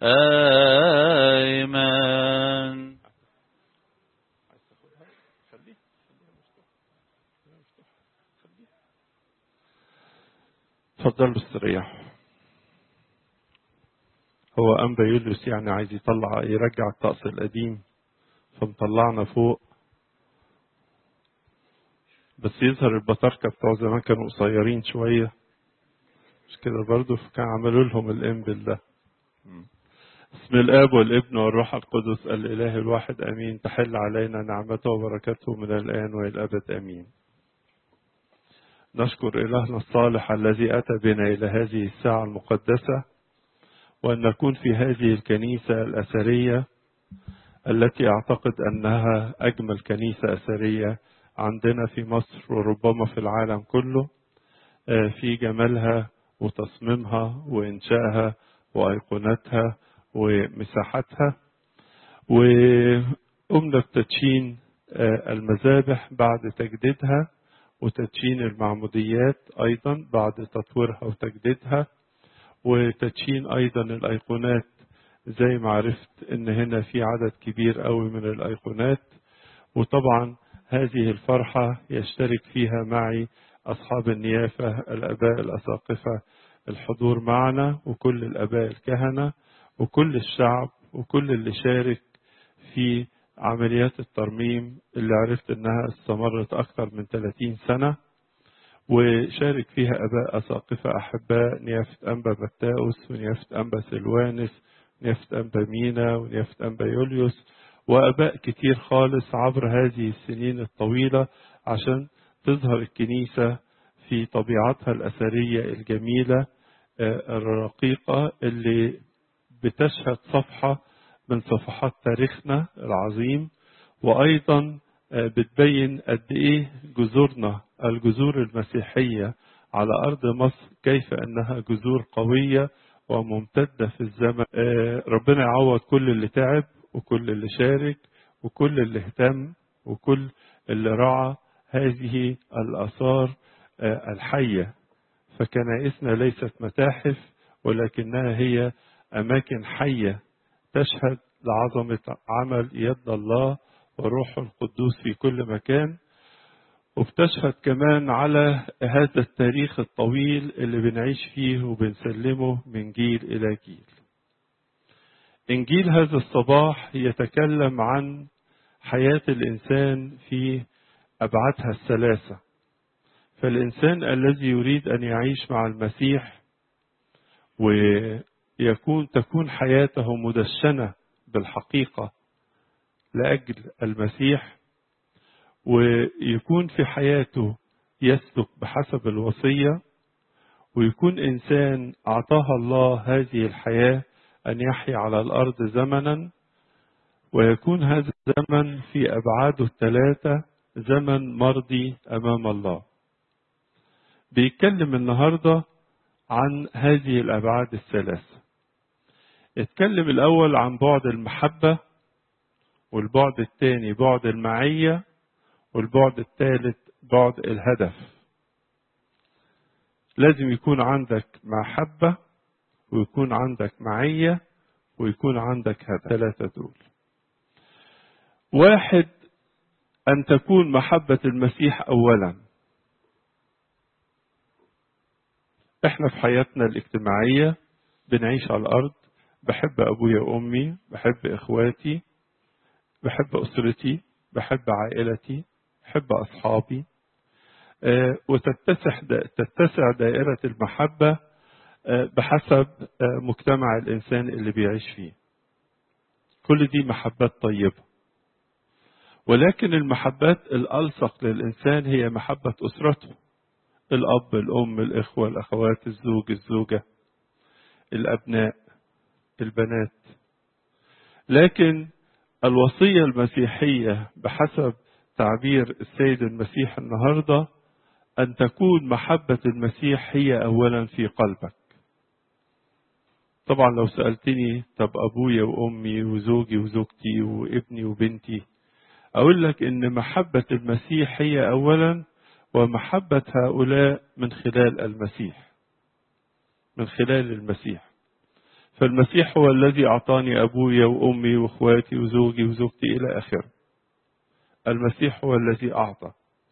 آمين اتفضلوا استريحوا هو أنبا يوليوس يعني عايز يطلع يرجع الطقس القديم فمطلعنا فوق بس يظهر البطاركة بتوع زمان كانوا قصيرين شوية مش كده برضه فكان عملوا لهم الإنبل ده بسم الآب والابن والروح القدس الإله الواحد أمين تحل علينا نعمته وبركاته من الآن وإلى الأبد أمين نشكر إلهنا الصالح الذي أتى بنا إلى هذه الساعة المقدسة وأن نكون في هذه الكنيسة الأثرية التي أعتقد أنها أجمل كنيسة أثرية عندنا في مصر وربما في العالم كله في جمالها وتصميمها وإنشائها وأيقونتها ومساحتها وقمنا بتدشين المذابح بعد تجديدها وتدشين المعموديات أيضا بعد تطويرها وتجديدها وتدشين أيضا الأيقونات زي ما عرفت إن هنا في عدد كبير قوي من الأيقونات وطبعا هذه الفرحة يشترك فيها معي أصحاب النيافة الأباء الأساقفة الحضور معنا وكل الأباء الكهنة وكل الشعب وكل اللي شارك في عمليات الترميم اللي عرفت انها استمرت اكثر من 30 سنة وشارك فيها اباء اساقفة احباء نيافة انبا بتاؤس ونيافة انبا سلوانس ونيافة انبا مينا ونيافة انبا يوليوس واباء كتير خالص عبر هذه السنين الطويلة عشان تظهر الكنيسة في طبيعتها الأثرية الجميلة الرقيقة اللي بتشهد صفحة من صفحات تاريخنا العظيم وأيضا بتبين قد إيه جذورنا الجذور المسيحية على أرض مصر كيف أنها جذور قوية وممتدة في الزمن ربنا يعوض كل اللي تعب وكل اللي شارك وكل اللي اهتم وكل اللي رعى هذه الآثار الحية فكنائسنا ليست متاحف ولكنها هي أماكن حية تشهد لعظمة عمل يد الله وروح القدوس في كل مكان وبتشهد كمان على هذا التاريخ الطويل اللي بنعيش فيه وبنسلمه من جيل إلى جيل إنجيل هذا الصباح يتكلم عن حياة الإنسان في أبعادها الثلاثة فالإنسان الذي يريد أن يعيش مع المسيح ويكون تكون حياته مدشنة بالحقيقة لأجل المسيح ويكون في حياته يسلك بحسب الوصية ويكون إنسان أعطاها الله هذه الحياة أن يحيا على الأرض زمنا ويكون هذا الزمن في أبعاده الثلاثة زمن مرضي أمام الله بيتكلم النهاردة عن هذه الأبعاد الثلاثة اتكلم الأول عن بعد المحبة والبعد الثاني بعد المعية والبعد الثالث بعد الهدف لازم يكون عندك محبة ويكون عندك معية ويكون عندك هدف ثلاثة دول واحد أن تكون محبة المسيح أولا احنا في حياتنا الاجتماعية بنعيش على الأرض بحب أبويا وأمي بحب إخواتي بحب أسرتي بحب عائلتي بحب أصحابي أه وتتسع تتسع دائرة المحبة أه بحسب أه مجتمع الإنسان اللي بيعيش فيه كل دي محبات طيبة ولكن المحبات الألصق للإنسان هي محبة أسرته الأب الأم الإخوة الأخوات الزوج الزوجة الأبناء البنات لكن الوصية المسيحية بحسب تعبير السيد المسيح النهاردة أن تكون محبة المسيح هي أولا في قلبك طبعا لو سألتني طب أبويا وأمي وزوجي وزوجتي وابني وبنتي أقول لك إن محبة المسيح هي أولا ومحبة هؤلاء من خلال المسيح من خلال المسيح فالمسيح هو الذي أعطاني أبويا وأمي وإخواتي وزوجي وزوجتي إلى آخره المسيح هو الذي أعطى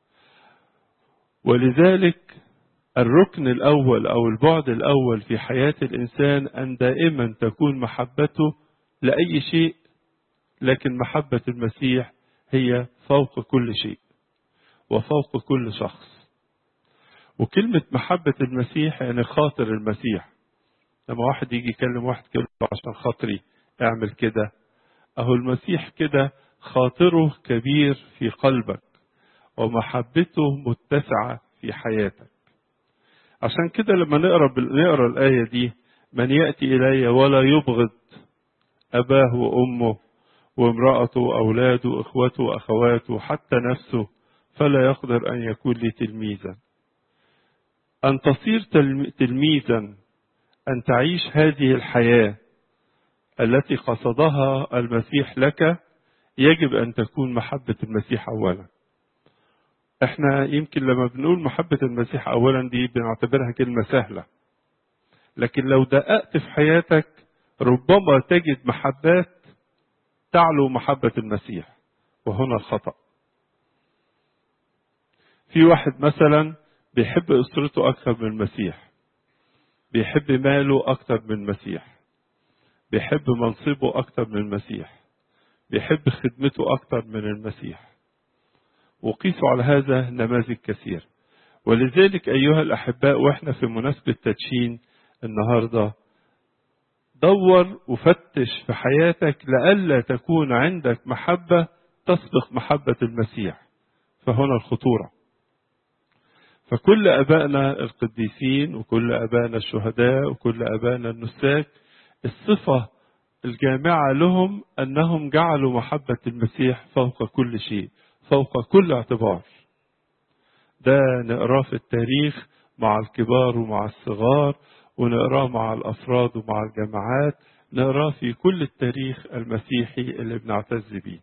ولذلك الركن الأول أو البعد الأول في حياة الإنسان أن دائما تكون محبته لأي شيء لكن محبة المسيح هي فوق كل شيء وفوق كل شخص وكلمة محبة المسيح يعني خاطر المسيح لما واحد يجي يكلم واحد كده عشان خاطري اعمل كده اهو المسيح كده خاطره كبير في قلبك ومحبته متسعة في حياتك عشان كده لما نقرا نقرا الآية دي من يأتي إلي ولا يبغض أباه وأمه وامرأته وأولاده وإخوته وأخواته حتى نفسه فلا يقدر أن يكون لي تلميذا أن تصير تلميذا أن تعيش هذه الحياة التي قصدها المسيح لك يجب أن تكون محبة المسيح أولا احنا يمكن لما بنقول محبة المسيح أولا دي بنعتبرها كلمة سهلة لكن لو دققت في حياتك ربما تجد محبات تعلو محبة المسيح وهنا الخطأ في واحد مثلا بيحب أسرته أكثر من المسيح بيحب ماله أكثر من المسيح بيحب منصبه أكثر من المسيح بيحب خدمته أكثر من المسيح وقيسوا على هذا نماذج كثير ولذلك أيها الأحباء وإحنا في مناسبة تدشين النهاردة دور وفتش في حياتك لئلا تكون عندك محبة تسبق محبة المسيح فهنا الخطورة فكل أبائنا القديسين وكل أبائنا الشهداء وكل أبائنا النساك الصفة الجامعة لهم أنهم جعلوا محبة المسيح فوق كل شيء فوق كل اعتبار ده نقراه في التاريخ مع الكبار ومع الصغار ونقراه مع الأفراد ومع الجماعات نقراه في كل التاريخ المسيحي اللي بنعتز بيه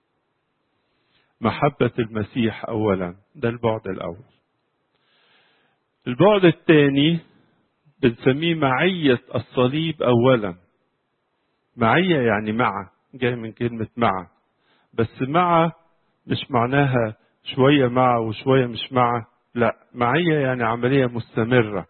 محبة المسيح أولا ده البعد الأول البعد الثاني بنسميه معية الصليب أولا معية يعني مع جاي من كلمة مع بس مع مش معناها شوية مع وشوية مش مع لا معية يعني عملية مستمرة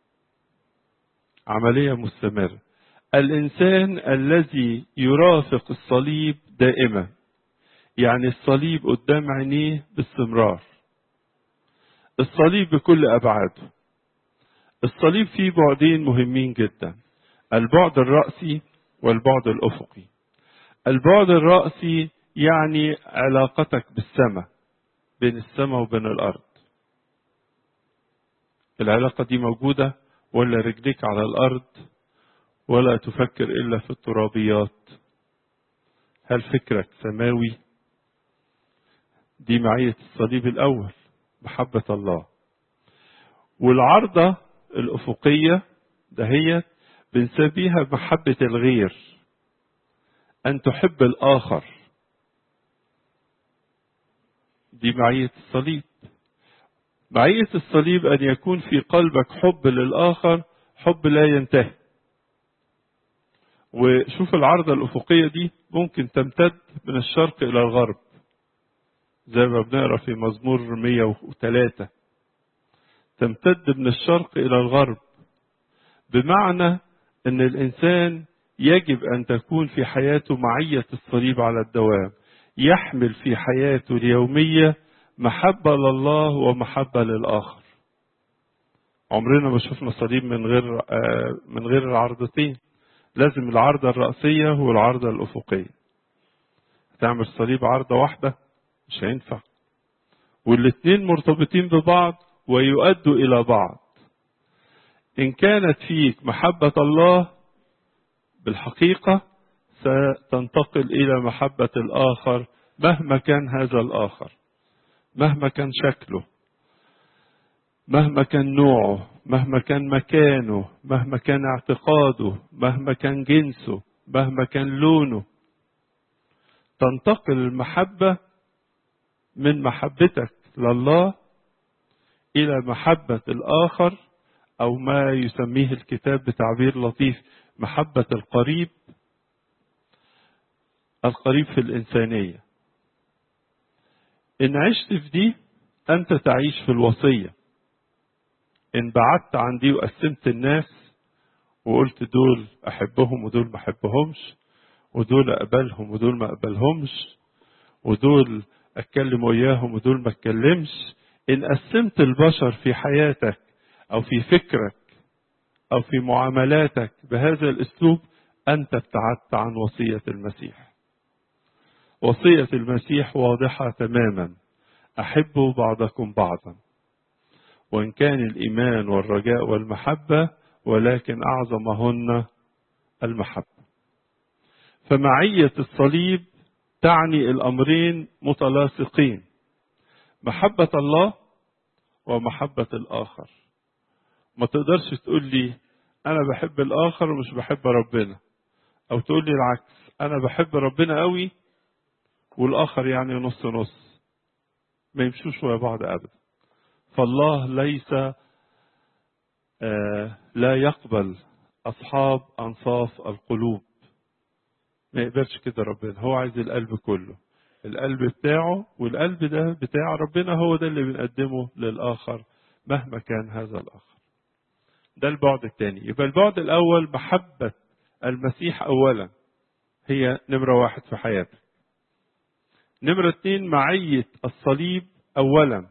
عملية مستمرة الإنسان الذي يرافق الصليب دائما يعني الصليب قدام عينيه باستمرار الصليب بكل أبعاده الصليب فيه بعدين مهمين جدا البعد الرأسي والبعد الأفقي البعد الرأسي يعني علاقتك بالسماء بين السماء وبين الأرض العلاقة دي موجودة ولا رجليك على الأرض ولا تفكر إلا في الترابيات هل فكرك سماوي دي معية الصليب الأول محبة الله والعرضة الأفقية دهيت بنسميها محبة الغير أن تحب الآخر دي معية الصليب معية الصليب أن يكون في قلبك حب للآخر حب لا ينتهي وشوف العرضة الأفقية دي ممكن تمتد من الشرق إلى الغرب زي ما بنقرا في مزمور 103 تمتد من الشرق إلى الغرب بمعنى أن الإنسان يجب أن تكون في حياته معية الصليب على الدوام يحمل في حياته اليومية محبة لله ومحبة للآخر عمرنا ما شفنا صليب من غير من غير العرضتين لازم العرضة الرأسية والعرضة الأفقية تعمل صليب عرضة واحدة مش هينفع والاتنين مرتبطين ببعض ويؤدوا إلى بعض إن كانت فيك محبة الله بالحقيقة ستنتقل إلى محبة الآخر مهما كان هذا الآخر مهما كان شكله مهما كان نوعه مهما كان مكانه مهما كان اعتقاده مهما كان جنسه مهما كان لونه تنتقل المحبة من محبتك لله إلى محبة الآخر أو ما يسميه الكتاب بتعبير لطيف محبة القريب القريب في الإنسانية إن عشت في دي أنت تعيش في الوصية إن بعدت عن دي وقسمت الناس وقلت دول أحبهم ودول ما أحبهمش ودول أقبلهم ودول ما أقبلهمش ودول أتكلم وياهم ودول ما أتكلمش إن قسمت البشر في حياتك أو في فكرك أو في معاملاتك بهذا الأسلوب أنت ابتعدت عن وصية المسيح وصية المسيح واضحة تماما أحبوا بعضكم بعضا وإن كان الإيمان والرجاء والمحبة ولكن أعظمهن المحبة فمعية الصليب تعني الأمرين متلاصقين محبة الله ومحبة الآخر ما تقدرش تقول لي أنا بحب الآخر ومش بحب ربنا أو تقول لي العكس أنا بحب ربنا قوي والآخر يعني نص نص ما يمشوش ويا بعض أبدا فالله ليس آه لا يقبل أصحاب أنصاف القلوب ما يقبلش كده ربنا هو عايز القلب كله القلب بتاعه والقلب ده بتاع ربنا هو ده اللي بنقدمه للآخر مهما كان هذا الآخر ده البعد الثاني يبقى البعد الأول محبة المسيح أولا هي نمرة واحد في حياتك نمرة اتنين معية الصليب أولا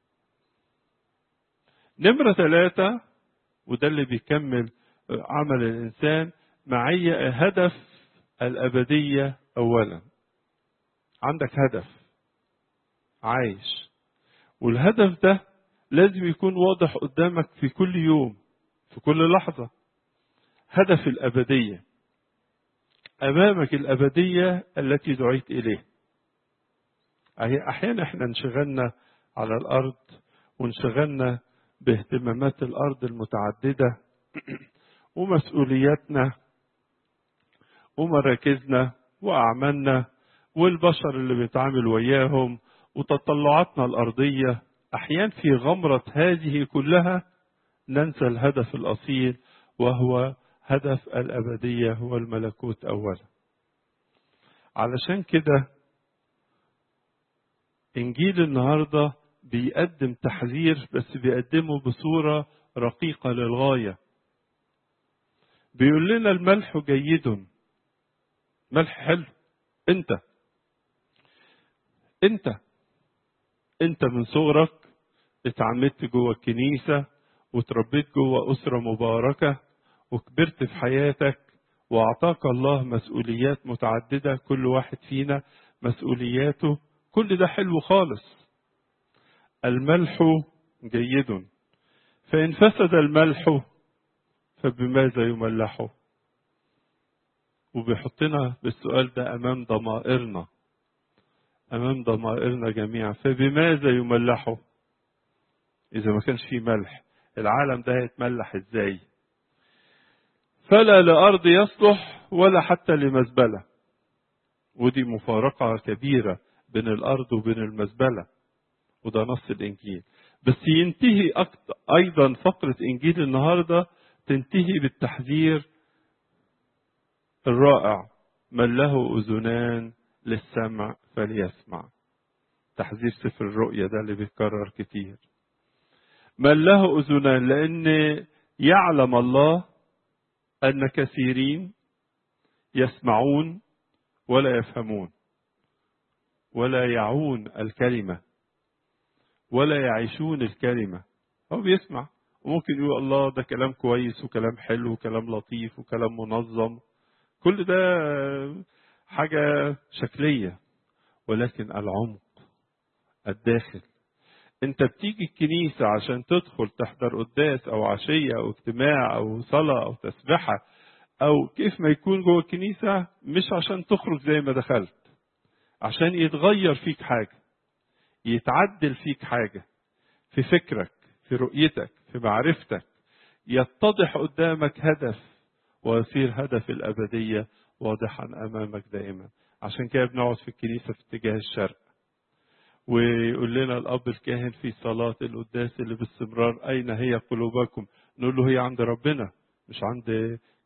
نمرة ثلاثة وده اللي بيكمل عمل الإنسان معية هدف الأبدية أولا عندك هدف عايش والهدف ده لازم يكون واضح قدامك في كل يوم في كل لحظة هدف الأبدية أمامك الأبدية التي دعيت إليه أحيانا احنا انشغلنا على الأرض وانشغلنا باهتمامات الأرض المتعددة ومسؤولياتنا ومراكزنا وأعمالنا والبشر اللي بنتعامل وياهم وتطلعاتنا الأرضية أحيانا في غمرة هذه كلها ننسى الهدف الأصيل وهو هدف الأبدية والملكوت أولا علشان كده إنجيل النهاردة بيقدم تحذير بس بيقدمه بصورة رقيقة للغاية بيقول لنا الملح جيد ملح حلو انت انت انت من صغرك اتعمدت جوه الكنيسة وتربيت جوه أسرة مباركة وكبرت في حياتك وأعطاك الله مسؤوليات متعددة كل واحد فينا مسؤولياته كل ده حلو خالص الملح جيد فإن فسد الملح فبماذا يملحه وبيحطنا بالسؤال ده أمام ضمائرنا أمام ضمائرنا جميعا فبماذا يملحه إذا ما كانش فيه ملح العالم ده هيتملح إزاي فلا لأرض يصلح ولا حتى لمزبلة ودي مفارقة كبيرة بين الأرض وبين المزبلة وده نص الإنجيل بس ينتهي أكتر أيضا فقرة إنجيل النهاردة تنتهي بالتحذير الرائع من له أذنان للسمع فليسمع تحذير سفر الرؤيا ده اللي بيتكرر كتير من له أذنان لأن يعلم الله أن كثيرين يسمعون ولا يفهمون ولا يعون الكلمة ولا يعيشون الكلمة هو بيسمع وممكن يقول الله ده كلام كويس وكلام حلو وكلام لطيف وكلام منظم كل ده حاجة شكلية ولكن العمق الداخل انت بتيجي الكنيسة عشان تدخل تحضر قداس او عشية او اجتماع او صلاة او تسبحة او كيف ما يكون جوه الكنيسة مش عشان تخرج زي ما دخلت عشان يتغير فيك حاجة يتعدل فيك حاجة في فكرك في رؤيتك في معرفتك يتضح قدامك هدف ويصير هدف الأبدية واضحا أمامك دائما عشان كده بنقعد في الكنيسة في اتجاه الشرق ويقول لنا الأب الكاهن في صلاة القداس اللي باستمرار أين هي قلوبكم نقول له هي عند ربنا مش عند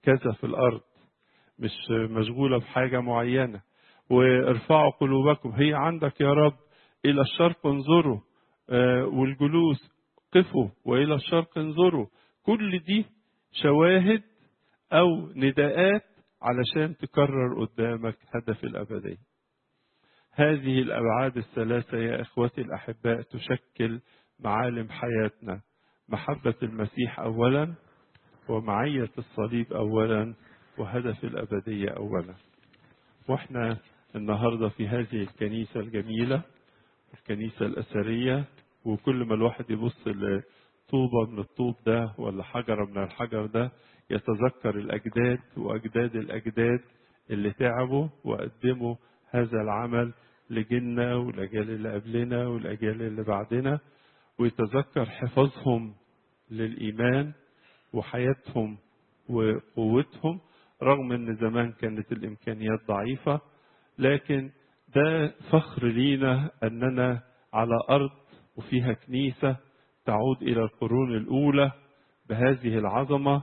كذا في الأرض مش مشغولة بحاجة معينة وارفعوا قلوبكم هي عندك يا رب إلى الشرق انظروا والجلوس قفوا وإلى الشرق انظروا كل دي شواهد أو نداءات علشان تكرر قدامك هدف الأبدية هذه الأبعاد الثلاثة يا إخوتي الأحباء تشكل معالم حياتنا محبة المسيح أولا ومعية الصليب أولا وهدف الأبدية أولا وإحنا النهاردة في هذه الكنيسة الجميلة الكنيسة الأثرية وكل ما الواحد يبص لطوبة من الطوب ده ولا حجرة من الحجر ده يتذكر الأجداد وأجداد الأجداد اللي تعبوا وقدموا هذا العمل لجيلنا والأجيال اللي قبلنا والأجيال اللي بعدنا ويتذكر حفاظهم للإيمان وحياتهم وقوتهم رغم ان زمان كانت الامكانيات ضعيفه لكن ده فخر لينا اننا على ارض وفيها كنيسه تعود الى القرون الاولى بهذه العظمه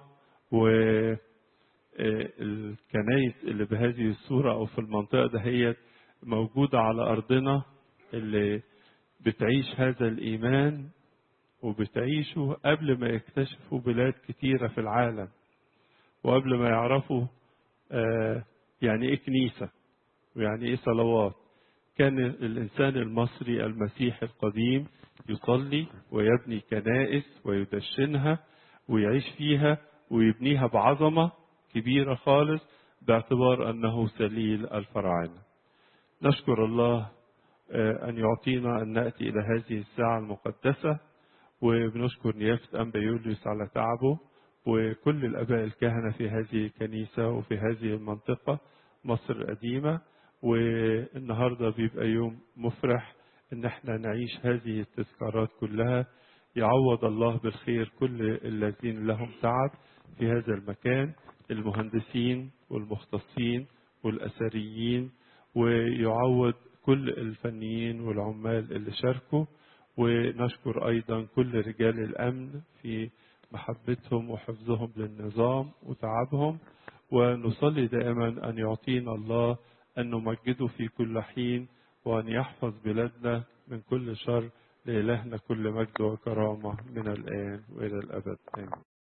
والكنايس اللي بهذه الصوره او في المنطقه دهيت موجوده على ارضنا اللي بتعيش هذا الايمان وبتعيشوا قبل ما يكتشفوا بلاد كتيره في العالم وقبل ما يعرفوا آه يعني ايه كنيسه ويعني ايه صلوات كان الانسان المصري المسيحي القديم يصلي ويبني كنائس ويدشنها ويعيش فيها ويبنيها بعظمه كبيره خالص باعتبار انه سليل الفراعنه. نشكر الله آه ان يعطينا ان ناتي الى هذه الساعه المقدسه وبنشكر نيافه انبا يوليوس على تعبه وكل الاباء الكهنه في هذه الكنيسه وفي هذه المنطقه مصر القديمه والنهارده بيبقى يوم مفرح ان احنا نعيش هذه التذكارات كلها يعوض الله بالخير كل الذين لهم تعب في هذا المكان المهندسين والمختصين والاثريين ويعوض كل الفنيين والعمال اللي شاركوا ونشكر ايضا كل رجال الامن في محبتهم وحفظهم للنظام وتعبهم ونصلي دائما ان يعطينا الله ان نمجده في كل حين وان يحفظ بلادنا من كل شر لالهنا كل مجد وكرامه من الان والى الابد امين